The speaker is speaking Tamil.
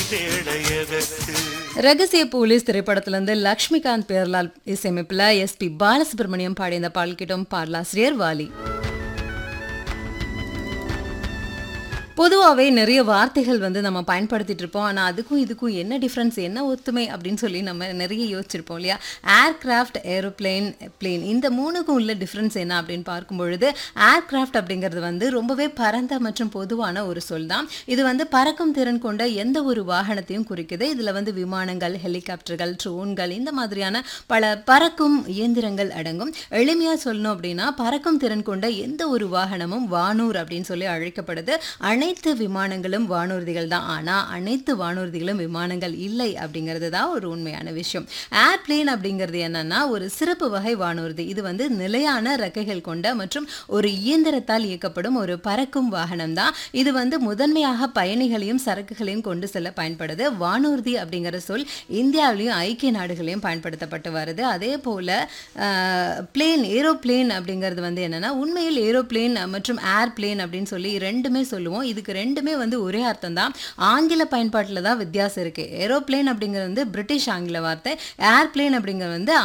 தேட எதற்கு ரகசிய போலீஸ் திரைப்படத்திலிருந்து லக்ஷ்மிகாந்த் பேர்லால் இசையமைப்பில் எஸ்பி பாலசுப்ரமணியம் பாடிய இந்த பாடல்கிட்டும் பாடலாசிரியர் வாலி பொதுவாகவே நிறைய வார்த்தைகள் வந்து நம்ம பயன்படுத்திட்டு இருப்போம் ஆனால் அதுக்கும் இதுக்கும் என்ன டிஃப்ரென்ஸ் என்ன ஒத்துமை அப்படின்னு சொல்லி நம்ம நிறைய யோசிச்சிருப்போம் இல்லையா ஏர்கிராஃப்ட் ஏரோப்ளேன் பிளேன் இந்த மூணுக்கும் உள்ள டிஃப்ரென்ஸ் என்ன அப்படின்னு பார்க்கும் பொழுது ஏர்கிராஃப்ட் அப்படிங்கிறது வந்து ரொம்பவே பரந்த மற்றும் பொதுவான ஒரு சொல் தான் இது வந்து பறக்கும் திறன் கொண்ட எந்த ஒரு வாகனத்தையும் குறிக்குது இதில் வந்து விமானங்கள் ஹெலிகாப்டர்கள் ட்ரோன்கள் இந்த மாதிரியான பல பறக்கும் இயந்திரங்கள் அடங்கும் எளிமையாக சொல்லணும் அப்படின்னா பறக்கும் திறன் கொண்ட எந்த ஒரு வாகனமும் வானூர் அப்படின்னு சொல்லி அழைக்கப்படுது அனைத்து விமானங்களும் வானூர்திகள் தான் ஆனால் அனைத்து வானூர்திகளும் விமானங்கள் இல்லை அப்படிங்கிறது தான் ஒரு உண்மையான விஷயம் ஏர்பிளேன் அப்படிங்கிறது என்னன்னா ஒரு சிறப்பு வகை வானூர்தி இது வந்து நிலையான ரெக்கைகள் கொண்ட மற்றும் ஒரு இயந்திரத்தால் இயக்கப்படும் ஒரு பறக்கும் வாகனம் தான் இது வந்து முதன்மையாக பயணிகளையும் சரக்குகளையும் கொண்டு செல்ல பயன்படுது வானூர்தி அப்படிங்கிற சொல் இந்தியாவிலையும் ஐக்கிய நாடுகளையும் பயன்படுத்தப்பட்டு வருது அதே போல பிளேன் ஏரோப்ளேன் அப்படிங்கிறது வந்து என்னன்னா உண்மையில் ஏரோப்ளேன் மற்றும் ஏர்பிளேன் அப்படின்னு சொல்லி ரெண்டுமே சொல்லுவோம் இதுக்கு ரெண்டுமே வந்து ஒரே அர்த்தம் தான் ஆங்கில பயன்பாட்டில் தான் வித்தியாசம் இருக்கு ஏரோப்ளேன் அப்படிங்கிறது வந்து பிரிட்டிஷ் ஆங்கில வார்த்தை ஏர்பிளேன் அப்படிங்கிறது வந்து